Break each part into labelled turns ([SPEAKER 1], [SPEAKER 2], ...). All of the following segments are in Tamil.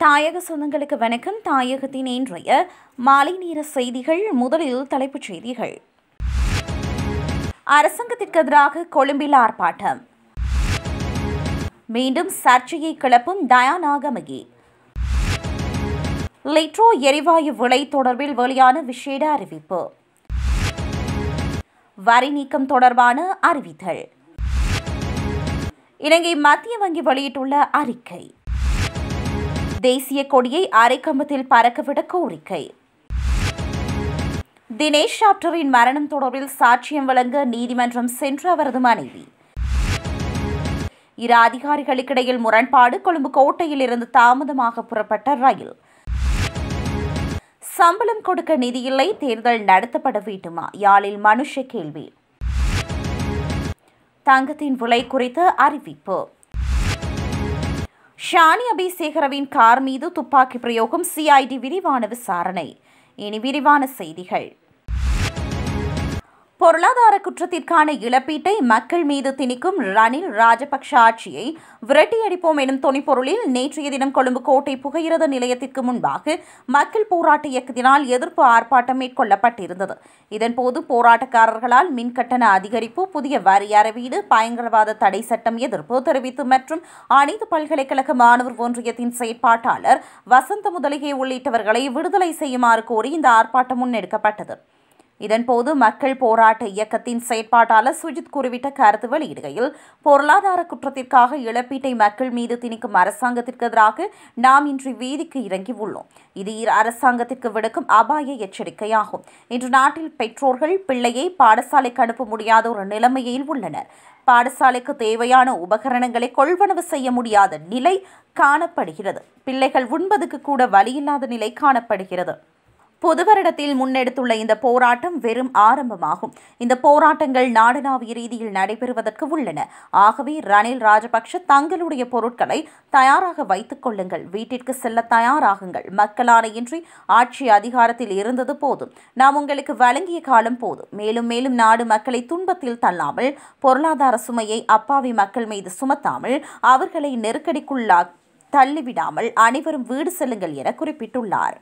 [SPEAKER 1] தாயக சொந்தங்களுக்கு வணக்கம் தாயகத்தின் இன்றைய மாலை நேர செய்திகள் முதலில் தலைப்புச் செய்திகள் அரசாங்கத்திற்கு எதிராக கொழும்பில் ஆர்ப்பாட்டம் மீண்டும் சர்ச்சையை கிளப்பும் டயானாகமகி லிட்ரோ எரிவாயு விலை தொடர்பில் வெளியான விசேட அறிவிப்பு வரி நீக்கம் தொடர்பான அறிவித்தல் இலங்கை மத்திய வங்கி வெளியிட்டுள்ள அறிக்கை தேசிய கொடியை அரைக்கம்பத்தில் பறக்கவிட கோரிக்கை தினேஷ் சாப்டரின் மரணம் தொடர்பில் சாட்சியம் வழங்க நீதிமன்றம் சென்ற அவரது மனைவி இரு அதிகாரிகளுக்கிடையில் முரண்பாடு கொழும்பு கோட்டையில் இருந்து தாமதமாக புறப்பட்ட ரயில் சம்பளம் கொடுக்க நிதியில்லை தேர்தல் நடத்தப்பட வேண்டுமா யாழில் மனுஷ கேள்வி தங்கத்தின் விலை குறித்த அறிவிப்பு ஷானி அபிசேகரவின் கார் மீது துப்பாக்கி பிரயோகம் சிஐடி விரிவான விசாரணை இனி விரிவான செய்திகள் பொருளாதார குற்றத்திற்கான இழப்பீட்டை மக்கள் மீது திணிக்கும் ரணில் ராஜபக்ஷ ஆட்சியை விரட்டியடிப்போம் எனும் தொனிப்பொருளில் நேற்றைய தினம் கொழும்பு கோட்டை புகையிரத நிலையத்திற்கு முன்பாக மக்கள் போராட்ட இயக்கத்தினால் எதிர்ப்பு ஆர்ப்பாட்டம் மேற்கொள்ளப்பட்டிருந்தது இதன்போது போராட்டக்காரர்களால் மின்கட்டண அதிகரிப்பு புதிய வரி அறவீடு பயங்கரவாத தடை சட்டம் எதிர்ப்பு தெரிவித்து மற்றும் அனைத்து பல்கலைக்கழக மாணவர் ஒன்றியத்தின் செயற்பாட்டாளர் வசந்த முதலிகை உள்ளிட்டவர்களை விடுதலை செய்யுமாறு கோரி இந்த ஆர்ப்பாட்டம் முன்னெடுக்கப்பட்டது இதன்போது மக்கள் போராட்ட இயக்கத்தின் செயற்பாட்டாளர் சுஜித் குறிவிட்ட கருத்து வெளியிடுகையில் பொருளாதார குற்றத்திற்காக இழப்பீட்டை மக்கள் மீது திணிக்கும் அரசாங்கத்திற்கு எதிராக நாம் இன்று வீதிக்கு இறங்கி உள்ளோம் இது அரசாங்கத்திற்கு விடுக்கும் அபாய எச்சரிக்கையாகும் இன்று நாட்டில் பெற்றோர்கள் பிள்ளையை பாடசாலைக்கு அனுப்ப முடியாத ஒரு நிலைமையில் உள்ளனர் பாடசாலைக்கு தேவையான உபகரணங்களை கொள்வனவு செய்ய முடியாத நிலை காணப்படுகிறது பிள்ளைகள் உண்பதுக்கு கூட வழியில்லாத நிலை காணப்படுகிறது பொது வருடத்தில் முன்னெடுத்துள்ள இந்த போராட்டம் வெறும் ஆரம்பமாகும் இந்த போராட்டங்கள் நாடளாவிய ரீதியில் நடைபெறுவதற்கு உள்ளன ஆகவே ரணில் ராஜபக்ஷ தங்களுடைய பொருட்களை தயாராக வைத்துக் கொள்ளுங்கள் வீட்டிற்கு செல்ல தயாராகுங்கள் மக்களானையின்றி ஆட்சி அதிகாரத்தில் இருந்தது போதும் நாம் உங்களுக்கு வழங்கிய காலம் போதும் மேலும் மேலும் நாடு மக்களை துன்பத்தில் தள்ளாமல் பொருளாதார சுமையை அப்பாவி மக்கள் மீது சுமத்தாமல் அவர்களை நெருக்கடிக்குள்ளா தள்ளிவிடாமல் அனைவரும் வீடு செல்லுங்கள் என குறிப்பிட்டுள்ளார்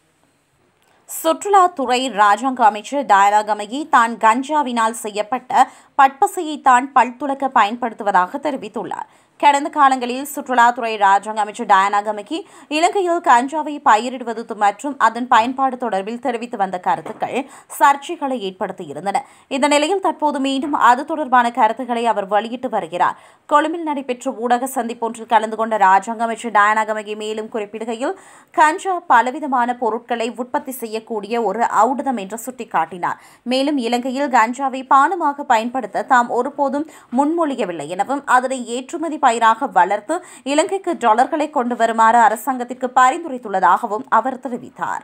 [SPEAKER 1] சுற்றுலாத்துறை ராஜாங்க அமைச்சர் டயலாகமகி தான் கஞ்சாவினால் செய்யப்பட்ட பட்பசையை தான் பல்துலக்க பயன்படுத்துவதாக தெரிவித்துள்ளார் கடந்த காலங்களில் சுற்றுலாத்துறை ராஜாங்க அமைச்சர் டயானா கமிக்கி இலங்கையில் கஞ்சாவை பயிரிடுவது மற்றும் அதன் பயன்பாடு தொடர்பில் தெரிவித்து வந்த கருத்துக்கள் சர்ச்சைகளை ஏற்படுத்தியிருந்தன இந்த நிலையில் தற்போது மீண்டும் அது தொடர்பான கருத்துக்களை அவர் வெளியிட்டு வருகிறார் கொழும்பில் நடைபெற்ற ஊடக சந்திப்பொன்றில் கலந்து கொண்ட ராஜாங்க அமைச்சர் டயானா கமிக்கி மேலும் குறிப்பிடுகையில் கஞ்சா பலவிதமான பொருட்களை உற்பத்தி செய்யக்கூடிய ஒரு ஔடதம் என்று சுட்டிக்காட்டினார் மேலும் இலங்கையில் கஞ்சாவை பானமாக பயன்படுத்த தாம் ஒருபோதும் முன்மொழியவில்லை எனவும் அதனை ஏற்றுமதி பயிராக வளர்த்து இலங்கைக்கு டாலர்களை கொண்டு வருமாறு அரசாங்கத்திற்கு பரிந்துரைத்துள்ளதாகவும் அவர் தெரிவித்தார்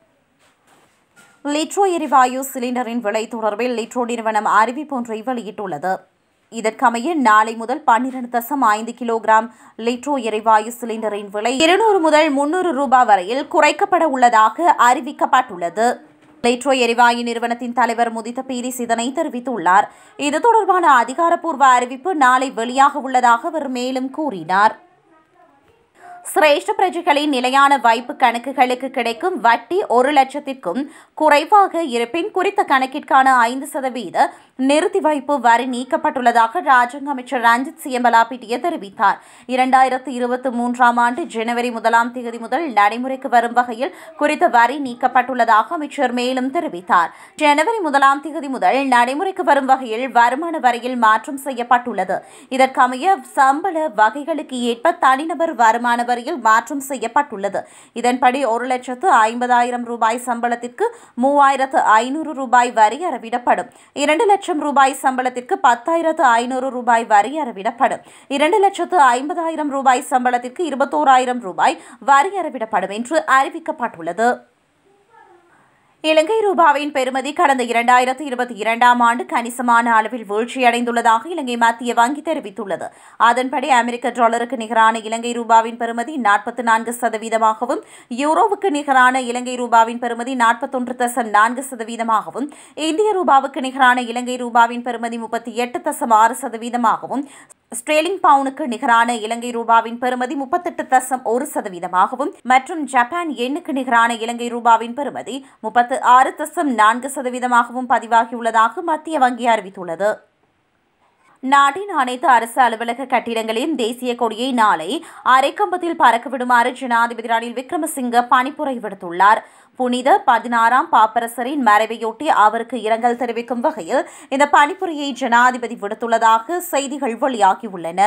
[SPEAKER 1] லிட்ரோ எரிவாயு சிலிண்டரின் விலை தொடர்பில் லிட்ரோ நிறுவனம் அறிவிப்பொன்றை வெளியிட்டுள்ளது இதற்கமைய நாளை முதல் பன்னிரண்டு தசம் ஐந்து கிலோகிராம் லிட்ரோ எரிவாயு சிலிண்டரின் விலை இருநூறு முதல் முன்னூறு ரூபாய் வரையில் குறைக்கப்பட உள்ளதாக அறிவிக்கப்பட்டுள்ளது லைட்ரோ எரிவாயு நிறுவனத்தின் தலைவர் முதித்த பீரிஸ் இதனை தெரிவித்துள்ளார் இது தொடர்பான அதிகாரப்பூர்வ அறிவிப்பு நாளை வெளியாக உள்ளதாக அவர் மேலும் கூறினார் சிரேஷ்ட பிரஜைகளின் நிலையான வைப்பு கணக்குகளுக்கு கிடைக்கும் வட்டி ஒரு லட்சத்திற்கும் குறைவாக இருப்பின் குறித்த கணக்கிற்கான ஐந்து சதவீத நிறுத்தி வைப்பு வரி நீக்கப்பட்டுள்ளதாக ராஜாங்க அமைச்சர் ரஞ்சித் சியம்பலாபிட்டிய தெரிவித்தார் இரண்டாயிரத்து இருபத்தி மூன்றாம் ஆண்டு ஜனவரி முதலாம் தேதி முதல் நடைமுறைக்கு வரும் வகையில் குறித்த வரி நீக்கப்பட்டுள்ளதாக அமைச்சர் மேலும் தெரிவித்தார் ஜனவரி முதலாம் தேதி முதல் நடைமுறைக்கு வரும் வகையில் வருமான வரியில் மாற்றம் செய்யப்பட்டுள்ளது இதற்கமைய சம்பள வகைகளுக்கு ஏற்ப தனிநபர் வருமான வரியில் மாற்றம் செய்யப்பட்டுள்ளது இதன்படி ஒரு லட்சத்து ஐம்பதாயிரம் ரூபாய் சம்பளத்திற்கு மூவாயிரத்து ஐநூறு ரூபாய் வரி அறவிடப்படும் இரண்டு லட்சம் ரூபாய் சம்பளத்திற்கு பத்தாயிரத்து ஐநூறு ரூபாய் வரி அறவிடப்படும் இரண்டு லட்சத்து ஐம்பதாயிரம் ரூபாய் சம்பளத்திற்கு இருபத்தோராயிரம் ரூபாய் வரி அறவிடப்படும் என்று அறிவிக்கப்பட்டுள்ளது இலங்கை ரூபாவின் பெறுமதி கடந்த இரண்டாயிரத்தி இருபத்தி இரண்டாம் ஆண்டு கணிசமான அளவில் வீழ்ச்சியடைந்துள்ளதாக இலங்கை மத்திய வங்கி தெரிவித்துள்ளது அதன்படி அமெரிக்க டாலருக்கு நிகரான இலங்கை ரூபாவின் பெறுமதி நாற்பத்தி நான்கு சதவீதமாகவும் யூரோவுக்கு நிகரான இலங்கை ரூபாவின் பெறுமதி நாற்பத்தொன்று தசம் நான்கு சதவீதமாகவும் இந்திய ரூபாவுக்கு நிகரான இலங்கை ரூபாவின் பெறுமதி முப்பத்தி எட்டு தசம் ஆறு சதவீதமாகவும் ஸ்ட்ரேலிங் பவுனுக்கு நிகரான இலங்கை ரூபாவின் பெறுமதி முப்பத்தெட்டு தசம் ஒரு சதவீதமாகவும் மற்றும் ஜப்பான் எண்ணுக்கு நிகரான இலங்கை ரூபாவின் பெறுமதி முப்பத்து ஆறு தசம் நான்கு சதவீதமாகவும் பதிவாகியுள்ளதாக மத்திய வங்கி அறிவித்துள்ளது நாட்டின் அனைத்து அரசு அலுவலக கட்டிடங்களின் தேசிய கொடியை நாளை அரைக்கம்பத்தில் பறக்க விடுமாறு ஜனாதிபதி ரணில் விக்ரமசிங்க பணிப்புரை விடுத்துள்ளார் புனித பதினாறாம் பாப்பரசரின் மறைவையொட்டி அவருக்கு இரங்கல் தெரிவிக்கும் வகையில் இந்த பணிப்புரையை ஜனாதிபதி விடுத்துள்ளதாக செய்திகள் வெளியாகியுள்ளன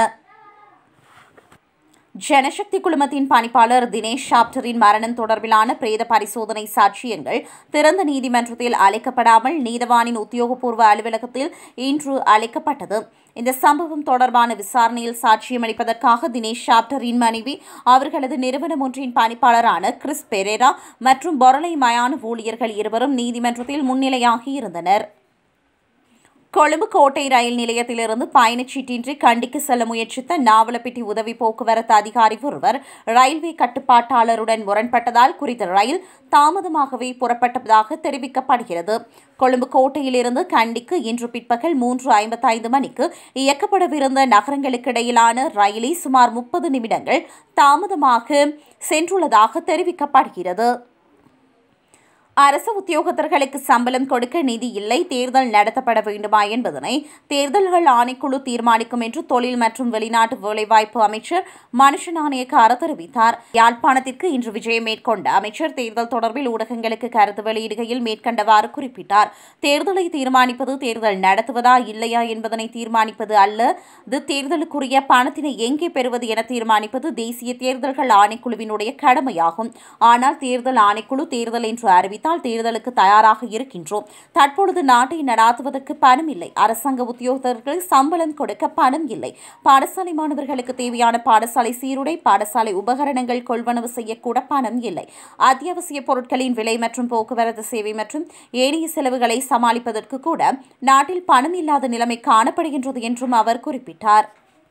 [SPEAKER 1] ஜனசக்தி குழுமத்தின் பணிப்பாளர் தினேஷ் ஷாப்டரின் மரணம் தொடர்பிலான பிரேத பரிசோதனை சாட்சியங்கள் திறந்த நீதிமன்றத்தில் அழைக்கப்படாமல் நீதவானின் உத்தியோகபூர்வ அலுவலகத்தில் இன்று அழைக்கப்பட்டது இந்த சம்பவம் தொடர்பான விசாரணையில் சாட்சியமளிப்பதற்காக தினேஷ் ஷாப்டரின் மனைவி அவர்களது நிறுவனம் ஒன்றின் பணிப்பாளரான கிறிஸ் பெரேரா மற்றும் பொரளை மயான ஊழியர்கள் இருவரும் நீதிமன்றத்தில் முன்னிலையாகி இருந்தனர் கொழும்பு கோட்டை ரயில் நிலையத்திலிருந்து பயணச்சீட்டின்றி கண்டிக்கு செல்ல முயற்சித்த நாவலப்பிட்டி உதவி போக்குவரத்து அதிகாரி ஒருவர் ரயில்வே கட்டுப்பாட்டாளருடன் முரண்பட்டதால் குறித்த ரயில் தாமதமாகவே புறப்பட்டதாக தெரிவிக்கப்படுகிறது கொழும்பு கோட்டையிலிருந்து கண்டிக்கு இன்று பிற்பகல் மூன்று ஐம்பத்தைந்து மணிக்கு இயக்கப்படவிருந்த நகரங்களுக்கு இடையிலான ரயிலை சுமார் முப்பது நிமிடங்கள் தாமதமாக சென்றுள்ளதாக தெரிவிக்கப்படுகிறது அரசு உத்தியோகத்தர்களுக்கு சம்பளம் கொடுக்க நிதி இல்லை தேர்தல் நடத்தப்பட வேண்டுமா என்பதனை தேர்தல்கள் ஆணைக்குழு தீர்மானிக்கும் என்று தொழில் மற்றும் வெளிநாட்டு வேலைவாய்ப்பு அமைச்சர் மனுஷ நாணயக்கார தெரிவித்தார் யாழ்ப்பாணத்திற்கு இன்று விஜயம் மேற்கொண்ட அமைச்சர் தேர்தல் தொடர்பில் ஊடகங்களுக்கு கருத்து வெளியிடுகையில் மேற்கண்டவாறு குறிப்பிட்டார் தேர்தலை தீர்மானிப்பது தேர்தல் நடத்துவதா இல்லையா என்பதனை தீர்மானிப்பது அல்ல இது தேர்தலுக்குரிய பணத்தினை எங்கே பெறுவது என தீர்மானிப்பது தேசிய தேர்தல்கள் ஆணைக்குழுவினுடைய கடமையாகும் ஆனால் தேர்தல் ஆணைக்குழு தேர்தல் என்று அறிவித்தால் தேர்தலுக்கு தயாராக இருக்கின்றோம் தற்பொழுது நாட்டை நடாத்துவதற்கு பணம் இல்லை அரசாங்க உத்தியோகத்தர்கள் சம்பளம் கொடுக்க பணம் இல்லை பாடசாலை மாணவர்களுக்கு தேவையான பாடசாலை சீருடை பாடசாலை உபகரணங்கள் கொள்வனவு செய்யக்கூட பணம் இல்லை அத்தியாவசிய பொருட்களின் விலை மற்றும் போக்குவரத்து சேவை மற்றும் ஏனைய செலவுகளை சமாளிப்பதற்கு கூட நாட்டில் பணம் இல்லாத நிலைமை காணப்படுகின்றது என்றும் அவர் குறிப்பிட்டார்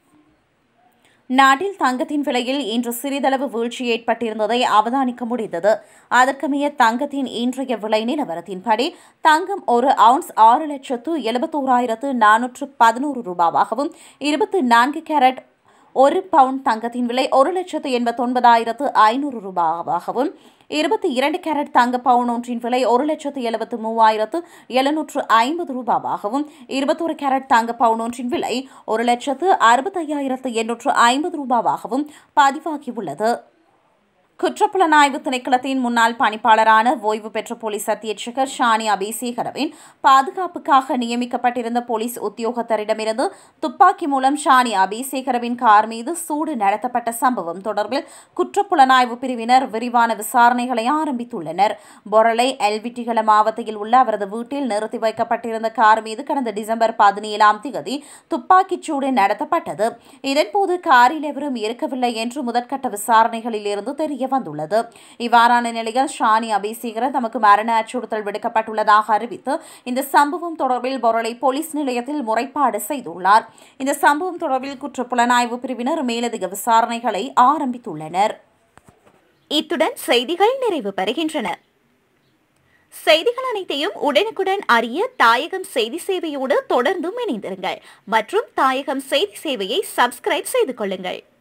[SPEAKER 1] நாட்டில் தங்கத்தின் விலையில் இன்று சிறிதளவு வீழ்ச்சி ஏற்பட்டிருந்ததை அவதானிக்க முடிந்தது அதற்கமைய தங்கத்தின் இன்றைய விலை நிலவரத்தின்படி தங்கம் ஒரு அவுன்ஸ் ஆறு லட்சத்து எழுபத்தோராயிரத்து நானூற்று பதினோரு ரூபாவாகவும் இருபத்தி நான்கு கேரட் ஒரு பவுண்ட் தங்கத்தின் விலை ஒரு லட்சத்து எண்பத்தொன்பதாயிரத்து ஐநூறு ரூபாவாகவும் இருபத்தி இரண்டு கேரட் தங்க பவுன் ஒன்றின் விலை ஒரு லட்சத்து எழுபத்து மூவாயிரத்து எழுநூற்று ஐம்பது ரூபாவாகவும் இருபத்தொரு கேரட் தங்க பவுன் ஒன்றின் விலை ஒரு லட்சத்து அறுபத்தையாயிரத்து எண்ணூற்று ஐம்பது ரூபாவாகவும் பதிவாகியுள்ளது குற்றப்புலனாய்வு திணைக்களத்தின் முன்னாள் பணிப்பாளரான ஓய்வு பெற்ற போலீஸ் அத்தியட்சகர் ஷானி அபிசேகரவின் பாதுகாப்புக்காக நியமிக்கப்பட்டிருந்த போலீஸ் உத்தியோகத்தரிடமிருந்து துப்பாக்கி மூலம் ஷானி அபிசேகரவின் கார் மீது சூடு நடத்தப்பட்ட சம்பவம் தொடர்பில் குற்றப்புலனாய்வு பிரிவினர் விரிவான விசாரணைகளை ஆரம்பித்துள்ளனர் பொரளை எல்விட்டிகள மாவட்டத்தில் உள்ள அவரது வீட்டில் நிறுத்தி வைக்கப்பட்டிருந்த கார் மீது கடந்த டிசம்பர் பதினேழாம் தேதி துப்பாக்கிச் சூடு நடத்தப்பட்டது இதன்போது காரில் எவரும் இருக்கவில்லை என்று முதற்கட்ட விசாரணைகளில் இருந்து தெரிய வந்துள்ளது இவ்வாறான நிலையில் ஷானி அபிசேகரன் தமக்கு மரண அச்சுறுத்தல் விடுக்கப்பட்டுள்ளதாக அறிவித்து இந்த சம்பவம் தொடர்பில் பொருளை போலீஸ் நிலையத்தில் முறைப்பாடு செய்துள்ளார் இந்த சம்பவம் தொடர்பில் குற்ற புலனாய்வு பிரிவினர் மேலதிக விசாரணைகளை ஆரம்பித்துள்ளனர்
[SPEAKER 2] இத்துடன் செய்திகள் நிறைவு பெறுகின்றன செய்திகள் அனைத்தையும் உடனுக்குடன் அறிய தாயகம் செய்தி சேவையோடு தொடர்ந்தும் இணைந்திருங்கள் மற்றும் தாயகம் செய்தி சேவையை சப்ஸ்கிரைப் செய்து கொள்ளுங்கள்